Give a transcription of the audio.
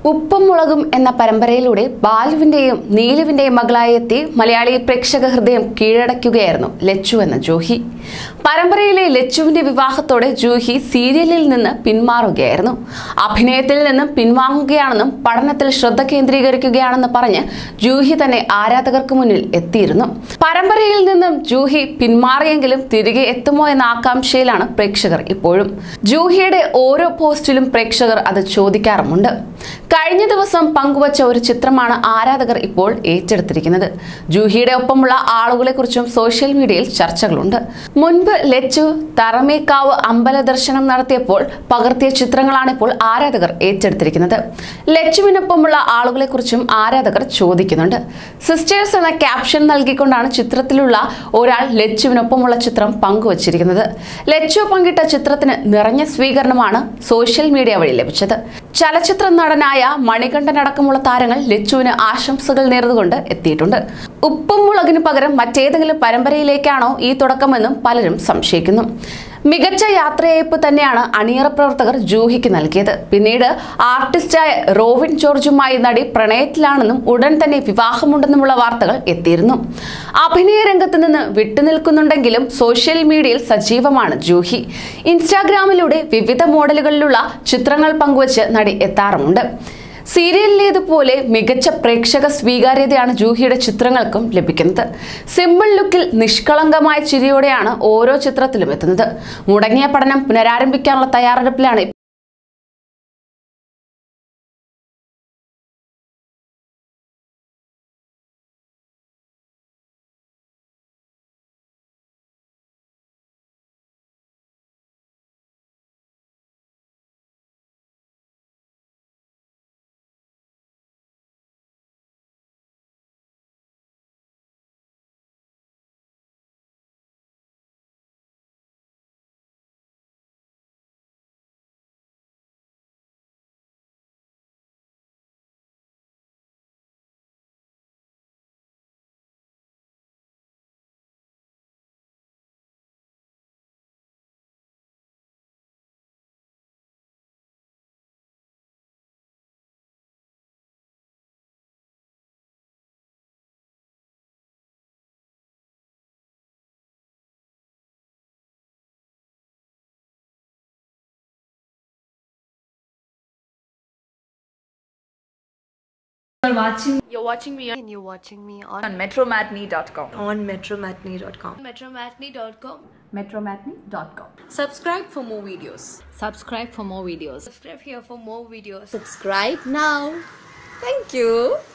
ഉപ്പും മുളകും എന്ന പരമ്പരയിലൂടെ ബാലുവിന്റെയും നീലുവിന്റെയും മകളായി എത്തി മലയാളി പ്രേക്ഷക ഹൃദയം കീഴടക്കുകയായിരുന്നു ലച്ചു എന്ന ജൂഹി പരമ്പരയിലെ ലച്ചുവിന്റെ വിവാഹത്തോടെ ജൂഹി സീരിയലിൽ നിന്ന് പിന്മാറുകയായിരുന്നു അഭിനയത്തിൽ നിന്നും പിൻവാങ്ങുകയാണെന്നും പഠനത്തിൽ ശ്രദ്ധ കേന്ദ്രീകരിക്കുകയാണെന്ന് പറഞ്ഞ് ജൂഹി തന്നെ ആരാധകർക്ക് മുന്നിൽ എത്തിയിരുന്നു പരമ്പരയിൽ നിന്നും ജൂഹി പിന്മാറിയെങ്കിലും തിരികെ എത്തുമോ എന്ന ആകാംക്ഷയിലാണ് പ്രേക്ഷകർ ഇപ്പോഴും ജൂഹിയുടെ ഓരോ പോസ്റ്റിലും പ്രേക്ഷകർ അത് ചോദിക്കാറുമുണ്ട് കഴിഞ്ഞ ദിവസം പങ്കുവച്ച ഒരു ചിത്രമാണ് ആരാധകർ ഇപ്പോൾ ഏറ്റെടുത്തിരിക്കുന്നത് ജൂഹിയുടെ ഒപ്പമുള്ള ആളുകളെ കുറിച്ചും സോഷ്യൽ മീഡിയയിൽ ചർച്ചകളുണ്ട് മുൻപ് ലച്ചു തറമേക്കാവ് അമ്പല ദർശനം നടത്തിയപ്പോൾ പകർത്തിയ ചിത്രങ്ങളാണ് ഇപ്പോൾ ആരാധകർ ഏറ്റെടുത്തിരിക്കുന്നത് ലച്ചുവിനൊപ്പമുള്ള ആളുകളെ കുറിച്ചും ആരാധകർ ചോദിക്കുന്നുണ്ട് സിസ്റ്റേഴ്സ് എന്ന ക്യാപ്ഷൻ നൽകിക്കൊണ്ടാണ് ചിത്രത്തിലുള്ള ഒരാൾ ലച്ചുവിനൊപ്പമുള്ള ചിത്രം പങ്കുവച്ചിരിക്കുന്നത് ലച്ചു പങ്കിട്ട ചിത്രത്തിന് നിറഞ്ഞ സ്വീകരണമാണ് സോഷ്യൽ മീഡിയ വഴി ലഭിച്ചത് ചലച്ചിത്ര നടനായ മണികണ്ഠൻ അടക്കമുള്ള താരങ്ങൾ ലച്ചുവിന് ആശംസകൾ നേർന്നുകൊണ്ട് എത്തിയിട്ടുണ്ട് ഉപ്പും മുളകിന് പകരം മറ്റേതെങ്കിലും പരമ്പരയിലേക്കാണോ ഈ തുടക്കമെന്നും പലരും സംശയിക്കുന്നു മികച്ച യാത്രയയപ്പ് തന്നെയാണ് അണിയറ പ്രവർത്തകർ ജൂഹിക്ക് നൽകിയത് പിന്നീട് ആർട്ടിസ്റ്റായ റോവിൻ ജോർജുമായി നടി പ്രണയത്തിലാണെന്നും ഉടൻ തന്നെ വിവാഹമുണ്ടെന്നുമുള്ള വാർത്തകൾ എത്തിയിരുന്നു അഭിനയ രംഗത്ത് നിന്ന് വിട്ടുനിൽക്കുന്നുണ്ടെങ്കിലും സോഷ്യൽ മീഡിയയിൽ സജീവമാണ് ജൂഹി ഇൻസ്റ്റാഗ്രാമിലൂടെ വിവിധ മോഡലുകളിലുള്ള ചിത്രങ്ങൾ പങ്കുവച്ച് നടി എത്താറുമുണ്ട് സീരിയലിലേതുപോലെ മികച്ച പ്രേക്ഷക സ്വീകാര്യതയാണ് ജൂഹിയുടെ ചിത്രങ്ങൾക്കും ലഭിക്കുന്നത് സിമ്പിൾ ലുക്കിൽ നിഷ്കളങ്കമായ ചിരിയോടെയാണ് ഓരോ ചിത്രത്തിലും എത്തുന്നത് മുടങ്ങിയ പഠനം പുനരാരംഭിക്കാനുള്ള തയ്യാറെടുപ്പിലാണ് You're watching You're watching me on and you're watching me on, on metromatney.com. on metromatney.com. metromatney.com. metromatney.com. Subscribe for more videos. Subscribe for more videos. Subscribe here for more videos. Subscribe now. Thank you.